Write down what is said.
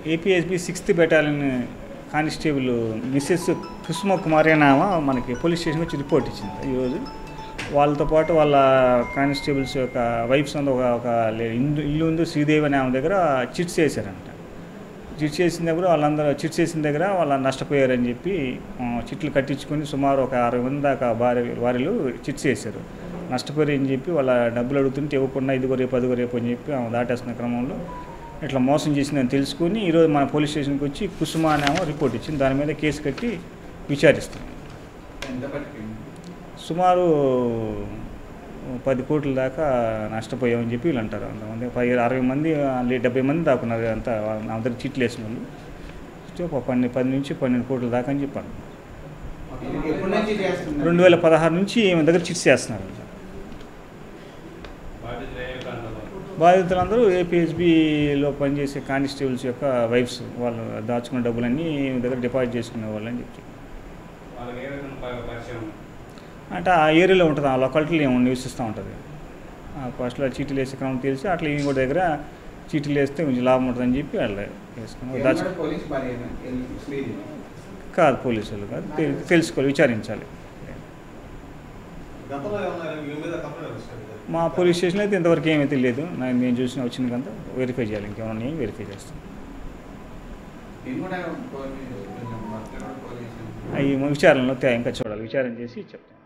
APSB sixth battalion constable Mrs Kusuma Kumari అనే ఆమె మనకి పోలీస్ స్టేషన్ వచ్చి రిపోర్ట్ ఇచ్చింది ఈరోజు వాళ్ళతో పాటు వాళ్ళ కానిస్టేబుల్స్ యొక్క వైఫ్స్ అంతా ఒక ఒక లే- ఇల్లు ఇల్లు ఉంది శ్రీదేవి అనే ఆమె దగ్గర చిట్స్ వేశారంట చిట్స్ చేసిన దగ్గర వాళ్ళందరూ చిట్స్ చేసిన దగ్గర వాళ్ళ నష్టపోయారని చెప్పి ఆ, చిట్లు కట్టించుకొని సుమారు ఒక అరవై మంది దాకా భార్య వారిలు చిట్స్ వేశారు నష్టపోయారు అని చెప్పి వాళ్ళ డబ్బులు అడుగుతుంటే ఇవ్వకుండా ఇదిగో రేపు అదిగో రేపు అని చెప్పి ఆమె దాటేస్తున్న క్రమంలో ఇట్లా మోసం చేసిందని తెలుసుకొని ఈరోజు మన పోలీస్ స్టేషన్కి వచ్చి కుసుమ అనేమో రిపోర్ట్ ఇచ్చింది దాని మీద కేసు కట్టి విచారిస్తాం ఎంత పట్టుకుంది సుమారు పది కోట్ల దాకా నష్టపోయామని చెప్పి వీళ్ళు అంటారు అంతమంది పది అరవై మంది లే- డెబ్బై మంది దాకా ఉన్నారు అంతా నా దగ్గర చీట్లు వేసిన వాళ్ళు సో ఒక పన్నెండు పది నుంచి పన్నెండు కోట్ల దాకా అని చెప్పాను ఇది ఎప్పటి నుంచి చేస్తున్నారు రెండు వేల పదహారు నుంచి ఈమె దగ్గర చిట్స్ చేస్తున్నారు బాధితులందరూ ఏపీఎస్బిలో పనిచేసే కానిస్టేబుల్స్ యొక్క వైఫ్స్ వాళ్ళు దాచుకున్న డబ్బులన్నీ ఈమె దగ్గర డిపాజిట్ చేసుకునే వాళ్ళని చెప్పి వాళ్ళకి ఏ విధంగా ప- పరిచయం అంటే ఆ ఏరియాలో ఉంటుంది ఆ లొకాలిటీలో ఏమో నివసిస్తూ ఉంటుంది ఫస్ట్లో చీటీలు వేసే క్రమం తెలిసి అట్లా ఈయన కూడా దగ్గర చీటీలు వేస్తే కొంచెం లాభం ఉంటుందని చెప్పి వాళ్ళు వేసుకుని దాచు ఏమన్నా పోలీస్ భార్యనా శ్రీది కాదు పోలీసులు కాదు తె- తెలుసుకోవాలి విచారించాలి గతంలో ఏమన్నా మీ మీద కంప్లైంట్ వచ్చింది మా పోలీస్ స్టేషన్లో అయితే ఇంతవరకు ఏమైతే లేదు నాకు నేను చూసిన వచ్చింది కంతా వెరిఫై చేయాలి ఇంకేమన్నా ఉన్నాయో వెరిఫై చేస్తాం నేను కూడా పోలీస్ కొంచెం మాట్లాడ పోలీసు అవి విచారణలో తే- ఇంకా చూడాలి విచారణ చేసి చెప్తాం